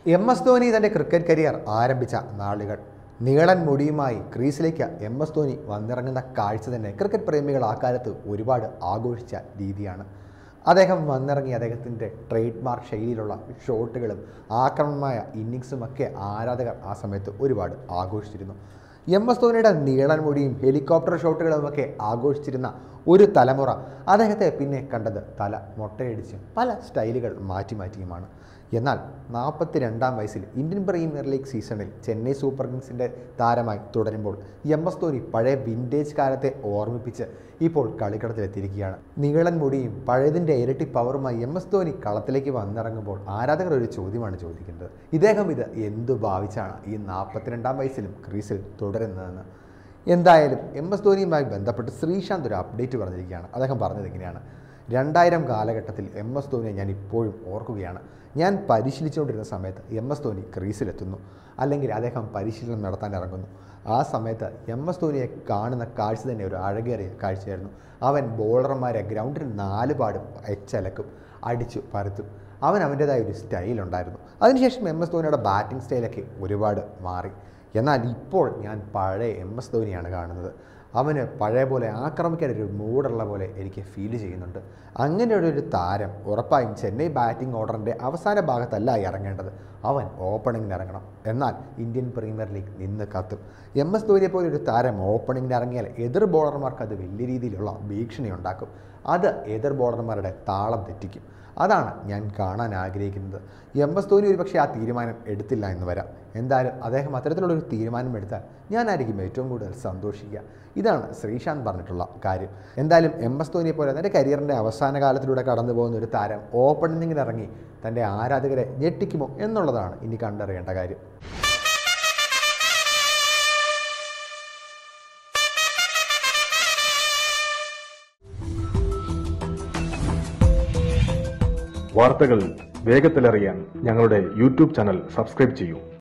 M S Dhoni തൻ്റെ cricket career ആരംഭിച്ച നാളുകൾ നീളൻ മുടിയുമായി ക്രീസിലേക്ക് എം എസ് ധോനി വന്നിറങ്ങുന്ന കാഴ്ച തന്നെ ക്രിക്കറ്റ് പ്രേമികൾ ആ കാലത്ത് ഒരുപാട് ആഘോഷിച്ച രീതിയാണ് അദ്ദേഹം വന്നിറങ്ങി അദ്ദേഹത്തിൻ്റെ ട്രേഡ് മാർക്ക് ശൈലിയിലുള്ള ഷോട്ടുകളും ആക്രമണമായ ഇന്നിങ്സുമൊക്കെ ആരാധകർ ആ സമയത്ത് ഒരുപാട് ആഘോഷിച്ചിരുന്നു എം എസ് ധോനിയുടെ നീളൻ മുടിയും ഹെലികോപ്റ്റർ ഷോട്ടുകളുമൊക്കെ ആഘോഷിച്ചിരുന്ന ഒരു തലമുറ അദ്ദേഹത്തെ പിന്നെ കണ്ടത് തല മൊട്ടയടിച്ചും പല സ്റ്റൈലുകൾ മാറ്റി മാറ്റിയുമാണ് എന്നാൽ നാൽപ്പത്തി രണ്ടാം വയസ്സിൽ ഇന്ത്യൻ പ്രീമിയർ ലീഗ് സീസണിൽ ചെന്നൈ സൂപ്പർ കിങ്സിൻ്റെ താരമായി തുടരുമ്പോൾ എം എസ് ധോനി പഴയ വിൻറ്റേജ് കാലത്തെ ഓർമ്മിപ്പിച്ച് ഇപ്പോൾ കളിക്കളത്തിലെത്തിയിരിക്കുകയാണ് നീളൻ മുടിയും പഴയതിൻ്റെ ഇരട്ടി പവറുമായി എം എസ് ധോനി കളത്തിലേക്ക് വന്നിറങ്ങുമ്പോൾ ആരാധകർ ഒരു ചോദ്യമാണ് ചോദിക്കുന്നത് ഇദ്ദേഹം ഇത് എന്തു ഭാവിച്ചാണ് ഈ നാൽപ്പത്തിരണ്ടാം വയസ്സിലും ക്രീസിൽ തുടരുന്നതെന്ന് എന്തായാലും എം എസ് ധോനിയുമായി ബന്ധപ്പെട്ട് ശ്രീശാന്ത് ഒരു അപ്ഡേറ്റ് പറഞ്ഞിരിക്കുകയാണ് അദ്ദേഹം പറഞ്ഞത് ഇങ്ങനെയാണ് രണ്ടായിരം കാലഘട്ടത്തിൽ എം എസ് ധോനിയെ ഞാൻ ഇപ്പോഴും ഓർക്കുകയാണ് ഞാൻ പരിശീലിച്ചുകൊണ്ടിരുന്ന സമയത്ത് എം എസ് ധോനി ക്രീസിലെത്തുന്നു അല്ലെങ്കിൽ അദ്ദേഹം പരിശീലനം നടത്താൻ ഇറങ്ങുന്നു ആ സമയത്ത് എം എസ് ധോനിയെ കാണുന്ന കാഴ്ച തന്നെ ഒരു അഴകേറിയ കാഴ്ചയായിരുന്നു അവൻ ബോളർമാരെ ഗ്രൗണ്ടിൽ നാല് പാടും എച്ചലക്കും അടിച്ചു പരത്തും അവൻ അവൻ്റേതായ ഒരു സ്റ്റൈലുണ്ടായിരുന്നു അതിനുശേഷം എം എസ് ധോനിയുടെ ബാറ്റിംഗ് സ്റ്റൈലൊക്കെ ഒരുപാട് മാറി എന്നാൽ ഇപ്പോൾ ഞാൻ പഴയ എം എസ് ധോനിയാണ് കാണുന്നത് അവന് പഴയ പോലെ ആക്രമിക്കാൻ ഒരു മൂടുള്ള പോലെ എനിക്ക് ഫീൽ ചെയ്യുന്നുണ്ട് അങ്ങനെയുള്ള ഒരു താരം ഉറപ്പായും ചെന്നൈ ബാറ്റിംഗ് ഓർഡറിൻ്റെ അവസാന ഭാഗത്തല്ല ഇറങ്ങേണ്ടത് അവൻ ഓപ്പണിങ്ങിന് ഇറങ്ങണം എന്നാൽ ഇന്ത്യൻ പ്രീമിയർ ലീഗ് നിന്ന് കത്തും എം എസ് ധോനിയെ പോലെ ഒരു താരം ഓപ്പണിങ്ങിന് ഇറങ്ങിയാൽ എതിർ ബോളർമാർക്ക് അത് വലിയ രീതിയിലുള്ള ഭീഷണി ഉണ്ടാക്കും അത് എതിർ ബോളർമാരുടെ താളം തെറ്റിക്കും അതാണ് ഞാൻ കാണാൻ ആഗ്രഹിക്കുന്നത് എം എസ് ധോനി ഒരുപക്ഷെ ആ തീരുമാനം എടുത്തില്ല എന്ന് വരാം എന്തായാലും അദ്ദേഹം അത്തരത്തിലുള്ള ഒരു തീരുമാനം എടുത്താൽ ഞാനായിരിക്കും ഏറ്റവും കൂടുതൽ സന്തോഷിക്കുക ഇതാണ് ശ്രീശാന്ത് പറഞ്ഞിട്ടുള്ള കാര്യം എന്തായാലും എം എസ് ധോനിയെ പോലെ തൻ്റെ കരിയറിൻ്റെ അവസാന കാലത്തിലൂടെ കടന്നു പോകുന്ന ഒരു താരം ഓപ്പണിങ്ങിന് ഇറങ്ങി തൻ്റെ ആരാധകരെ ഞെട്ടിക്കുമോ എന്നുള്ളതാണ് ഇനി കണ്ടറിയേണ്ട കാര്യം വാർത്തകൾ വേഗത്തിലറിയാൻ ഞങ്ങളുടെ യൂട്യൂബ് ചാനൽ സബ്സ്ക്രൈബ് ചെയ്യൂ